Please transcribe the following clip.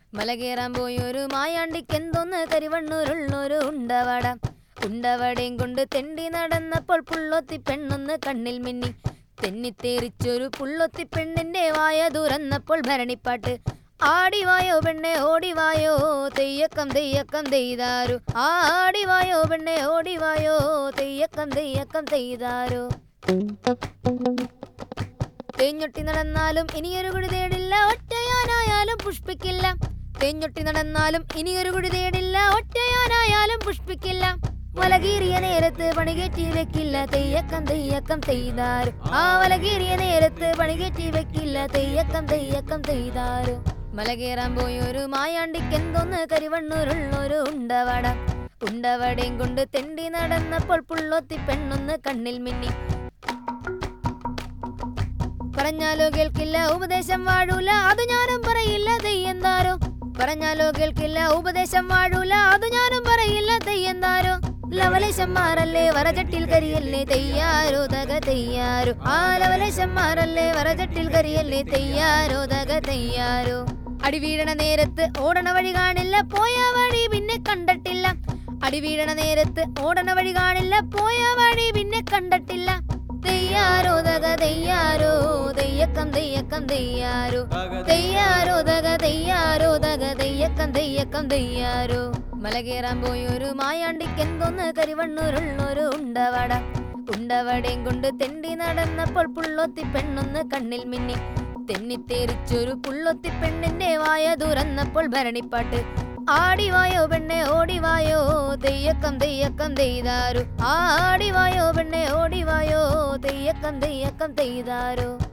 മല കയറാൻ പോയൊരു മായാണ്ടിക്ക് എന്തോന്ന് കരിവണ്ണൂരുള്ളൊരു ഉണ്ടവട ഉണ്ടവടയും കൊണ്ട് തെണ്ടി നടന്നപ്പോൾ പുള്ളൊത്തി പെണ്ണൊന്ന് കണ്ണിൽ മിന്നി തെന്നിത്തേറിച്ചൊരു പുള്ളൊത്തി പെണ്ണിന്റെ വായ തുറന്നപ്പോൾ ഭരണിപ്പാട്ട് ആടിവായോ പെണ്ണെ ഓടിവായോ തെയ്യക്കം തെയ്യക്കം തെയ്താരു ആടിവായോ പെണ്ണെ ഓടിവായോ തെയ്യക്കം തെയ്യക്കം തെയ്താരോ തേഞ്ഞൊട്ടി നടന്നാലും ഇനിയൊരു കുടി തേടില്ല ഒറ്റയാനായാലും പുഷ്പിക്കില്ല തേഞ്ഞൊട്ടി നടന്നാലും ഇനിയൊരു കുടി തേടില്ല ഒറ്റയാനായാലും പുഷ്പിക്കില്ല വലകീറിയ നേരത്ത് പണികേറ്റി വെക്കില്ല തെയ്യക്കം തെയ്യക്കം തെയ്താരും ആ വലകീറിയ നേരത്ത് പണികേറ്റി വെക്കില്ല തെയ്യക്കം തെയ്യക്കം തെയ്താരും മല കയറാൻ പോയൊരു മായാണ്ടിക്ക് എന്തോന്ന് കരിവണ്ണൂരുള്ളൊരു ഉണ്ടവട ഉണ്ടവടയും കൊണ്ട് തെണ്ടി നടന്നപ്പോൾ പുള്ളൊത്തി പെണ്ണൊന്ന് കണ്ണിൽ മിന്നി പറഞ്ഞാലോ കേൾക്കില്ല ഉപദേശം വാഴൂല അത് ഞാനും പറയില്ല തെയ്യന്താരോ പറഞ്ഞാലോ കേൾക്കില്ല ഉപദേശം വാഴൂല അത് ഞാനും പറയില്ല തെയ്യന്താരോ ലവലേശന്മാരല്ലേ വരചട്ടിൽ കരിയല്ലേ തെയ്യാരോ തക തെയ്യാരോ ആ ലവലേശന്മാരല്ലേ വരചട്ടിൽ കരിയല്ലേ തെയ്യാരോ തക തെയ്യാരോ അടി വീഴണ നേരത്ത് ഓടണ വഴി കാണില്ല പോയ വഴി പിന്നെ കണ്ടിട്ടില്ല അടി വീഴണ നേരത്ത് ഓടണ വഴി കാണില്ല പോയ വഴി പിന്നെ കണ്ടിട്ടില്ല തെയ്യാരോ തക തെയ്യാരോ തെയ്യക്കം തെയ്യക്കം തെയ്യാരോ തെയ്യാരോ തക തെയ്യാരോ തക തെയ്യക്കം തെയ്യക്കം തെയ്യാരോ മല കയറാൻ പോയൊരു മായാണ്ടിക്ക് എന്തോന്ന് കരിവണ്ണൂരുള്ളൊരു ഉണ്ടവട ഉണ്ടവടയും കൊണ്ട് തെണ്ടി നടന്നപ്പോൾ പുള്ളൊത്തി പെണ്ണൊന്ന് കണ്ണിൽ മിന്നി തെന്നിത്തേറിച്ചൊരു പുള്ളൊത്തി പെണ്ണിന്റെ വായ തുറന്നപ്പോൾ ഭരണിപ്പാട്ട് ആടിവായോ പെണ്ണെ ഓടിവായോ തെയ്യക്കം തെയ്യക്കം തെയ്താരു ആടിവായോ പെണ്ണെ ഓടിവായോ തെയ്യക്കം തെയ്യക്കം തെയ്താരോ